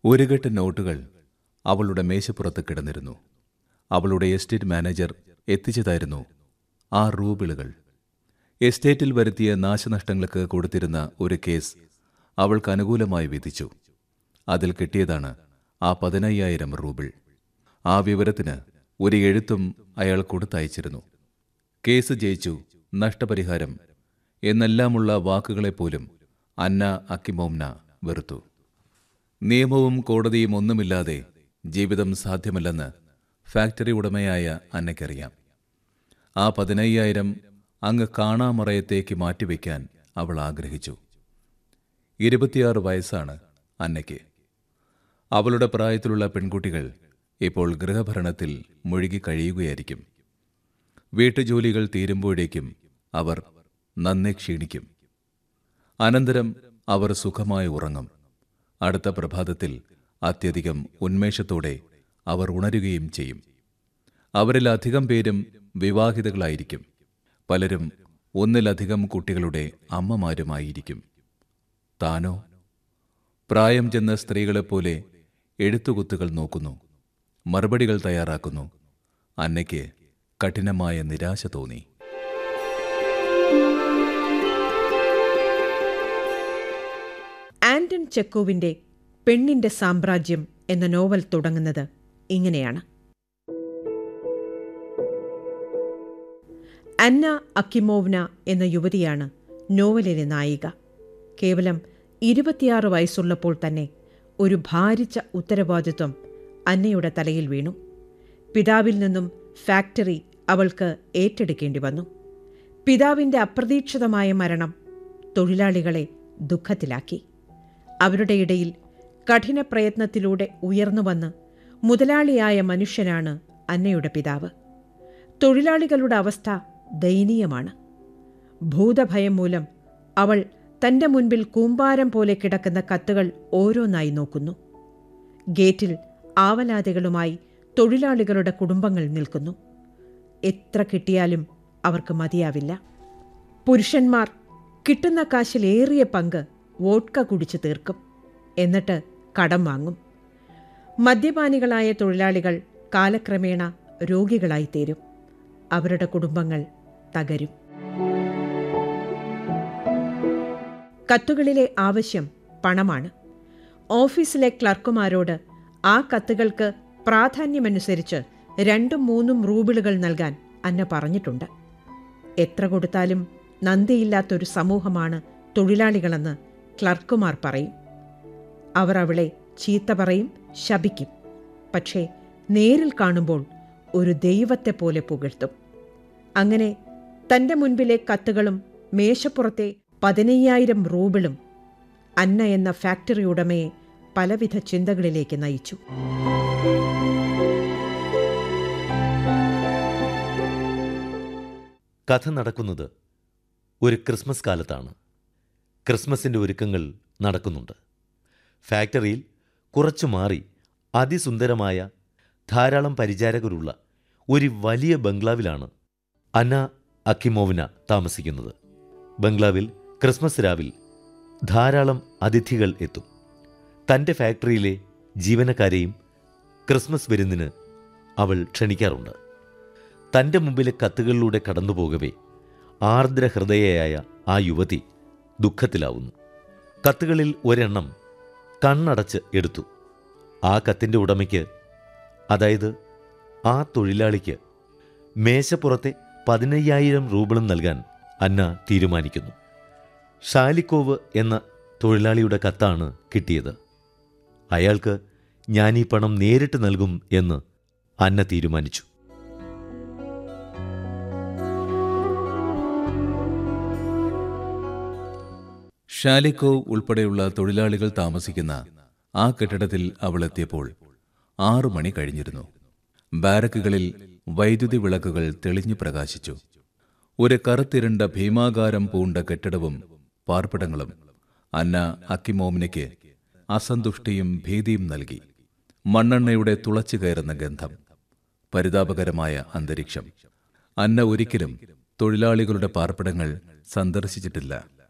ഒരു കെട്ട് നോട്ടുകൾ അവളുടെ മേശപ്പുറത്ത് കിടന്നിരുന്നു അവളുടെ എസ്റ്റേറ്റ് മാനേജർ എത്തിച്ചതായിരുന്നു ആ റൂബിളുകൾ എസ്റ്റേറ്റിൽ വരുത്തിയ നാശനഷ്ടങ്ങൾക്ക് കൊടുത്തിരുന്ന ഒരു കേസ് അവൾക്ക് അനുകൂലമായി വിധിച്ചു അതിൽ കിട്ടിയതാണ് ആ പതിനയ്യായിരം റൂബിൾ ആ വിവരത്തിന് ഒരു എഴുത്തും അയാൾ കൊടുത്തയച്ചിരുന്നു കേസ് ജയിച്ചു നഷ്ടപരിഹാരം എന്നെല്ലാമുള്ള വാക്കുകളെപ്പോലും അന്ന അക്കിമോംന വെറുത്തു നിയമവും കോടതിയും ഒന്നുമില്ലാതെ ജീവിതം സാധ്യമല്ലെന്ന് ഫാക്ടറി ഉടമയായ അന്നയ്ക്കറിയാം ആ പതിനയ്യായിരം അങ്ങ് കാണാമറയത്തേക്ക് മാറ്റിവെക്കാൻ അവൾ ആഗ്രഹിച്ചു ഇരുപത്തിയാറ് വയസ്സാണ് അന്നയ്ക്ക് അവളുടെ പ്രായത്തിലുള്ള പെൺകുട്ടികൾ ഇപ്പോൾ ഗൃഹഭരണത്തിൽ മുഴുകി കഴിയുകയായിരിക്കും വീട്ടുജോലികൾ തീരുമ്പോഴേക്കും അവർ നന്നെ ക്ഷീണിക്കും അനന്തരം അവർ സുഖമായി ഉറങ്ങും അടുത്ത പ്രഭാതത്തിൽ അത്യധികം ഉന്മേഷത്തോടെ അവർ ഉണരുകയും ചെയ്യും അവരിൽ അധികം പേരും വിവാഹിതകളായിരിക്കും പലരും ഒന്നിലധികം കുട്ടികളുടെ അമ്മമാരുമായിരിക്കും താനോ പ്രായം ചെന്ന സ്ത്രീകളെപ്പോലെ എഴുത്തുകുത്തുകൾ നോക്കുന്നു മറുപടികൾ തയ്യാറാക്കുന്നു അന്നയ്ക്ക് കഠിനമായ നിരാശ തോന്നി ആന്റൺ ചെക്കോവിന്റെ പെണ്ണിന്റെ സാമ്രാജ്യം എന്ന നോവൽ തുടങ്ങുന്നത് ഇങ്ങനെയാണ് അന്ന അക്കിമോവ്ന എന്ന യുവതിയാണ് നോവലിലെ നായിക കേവലം ഇരുപത്തിയാറ് വയസ്സുള്ളപ്പോൾ തന്നെ ഒരു ഭാരിച്ച ഉത്തരവാദിത്വം അന്നയുടെ തലയിൽ വീണു പിതാവിൽ നിന്നും ഫാക്ടറി അവൾക്ക് ഏറ്റെടുക്കേണ്ടി വന്നു പിതാവിന്റെ അപ്രതീക്ഷിതമായ മരണം തൊഴിലാളികളെ ദുഃഖത്തിലാക്കി അവരുടെ ഇടയിൽ കഠിന പ്രയത്നത്തിലൂടെ ഉയർന്നു വന്ന് മുതലാളിയായ മനുഷ്യനാണ് അന്നയുടെ പിതാവ് തൊഴിലാളികളുടെ അവസ്ഥ ദയനീയമാണ് ഭൂതഭയം മൂലം അവൾ തന്റെ മുൻപിൽ കൂമ്പാരം പോലെ കിടക്കുന്ന കത്തുകൾ ഓരോന്നായി നോക്കുന്നു ഗേറ്റിൽ ആവലാതികളുമായി തൊഴിലാളികളുടെ കുടുംബങ്ങൾ നിൽക്കുന്നു എത്ര കിട്ടിയാലും അവർക്ക് മതിയാവില്ല പുരുഷന്മാർ കിട്ടുന്ന കാശിൽ ഏറിയ പങ്ക് വോട്ട്ക കുടിച്ചു തീർക്കും എന്നിട്ട് കടം വാങ്ങും മദ്യപാനികളായ തൊഴിലാളികൾ കാലക്രമേണ രോഗികളായിത്തീരും അവരുടെ കുടുംബങ്ങൾ തകരും കത്തുകളിലെ ആവശ്യം പണമാണ് ഓഫീസിലെ ക്ലർക്കുമാരോട് ആ കത്തുകൾക്ക് പ്രാധാന്യമനുസരിച്ച് രണ്ടും മൂന്നും റൂബിളുകൾ നൽകാൻ അന്ന പറഞ്ഞിട്ടുണ്ട് എത്ര കൊടുത്താലും നന്ദിയില്ലാത്തൊരു സമൂഹമാണ് തൊഴിലാളികളെന്ന് ക്ലർക്കുമാർ പറയും അവർ അവളെ ചീത്ത പറയും ശപിക്കും പക്ഷേ നേരിൽ കാണുമ്പോൾ ഒരു ദൈവത്തെ പോലെ പുകഴ്ത്തും അങ്ങനെ തന്റെ മുൻപിലെ കത്തുകളും മേശപ്പുറത്തെ പതിനയ്യായിരം റൂബിളും അന്ന എന്ന ഫാക്ടറി ഉടമയെ പലവിധ ചിന്തകളിലേക്ക് നയിച്ചു കഥ നടക്കുന്നത് ഒരു ക്രിസ്മസ് കാലത്താണ് ക്രിസ്മസിൻ്റെ ഒരുക്കങ്ങൾ നടക്കുന്നുണ്ട് ഫാക്ടറിയിൽ കുറച്ചു മാറി അതിസുന്ദരമായ ധാരാളം പരിചാരകരുള്ള ഒരു വലിയ ബംഗ്ലാവിലാണ് അന അക്കിമോവിന താമസിക്കുന്നത് ബംഗ്ലാവിൽ ക്രിസ്മസ് രാവിൽ ധാരാളം അതിഥികൾ എത്തും തൻ്റെ ഫാക്ടറിയിലെ ജീവനക്കാരെയും ക്രിസ്മസ് വിരുന്നിന് അവൾ ക്ഷണിക്കാറുണ്ട് തൻ്റെ മുമ്പിലെ കത്തുകളിലൂടെ കടന്നുപോകവേ ആർദ്ര ഹൃദയയായ ആ യുവതി ദുഃഖത്തിലാവുന്നു കത്തുകളിൽ ഒരെണ്ണം കണ്ണടച്ച് എടുത്തു ആ കത്തിൻ്റെ ഉടമയ്ക്ക് അതായത് ആ തൊഴിലാളിക്ക് മേശപ്പുറത്തെ പതിനയ്യായിരം രൂപളും നൽകാൻ അന്ന തീരുമാനിക്കുന്നു ഷാലിക്കോവ് എന്ന തൊഴിലാളിയുടെ കത്താണ് കിട്ടിയത് അയാൾക്ക് ഞാൻ ഈ പണം നേരിട്ട് നൽകും എന്ന് അന്ന തീരുമാനിച്ചു ഷാലിക്കോവ് ഉൾപ്പെടെയുള്ള തൊഴിലാളികൾ താമസിക്കുന്ന ആ കെട്ടിടത്തിൽ അവൾ എത്തിയപ്പോൾ ആറു മണി കഴിഞ്ഞിരുന്നു ബാരക്കുകളിൽ വൈദ്യുതി വിളക്കുകൾ തെളിഞ്ഞു പ്രകാശിച്ചു ഒരു കറുത്തിരണ്ട ഭീമാകാരം പൂണ്ട കെട്ടിടവും പാർപ്പിടങ്ങളും അന്ന അക്കിമോമിനയ്ക്ക് അസന്തുഷ്ടിയും ഭീതിയും നൽകി മണ്ണെണ്ണയുടെ തുളച്ചു കയറുന്ന ഗന്ധം പരിതാപകരമായ അന്തരീക്ഷം അന്ന ഒരിക്കലും തൊഴിലാളികളുടെ പാർപ്പിടങ്ങൾ സന്ദർശിച്ചിട്ടില്ല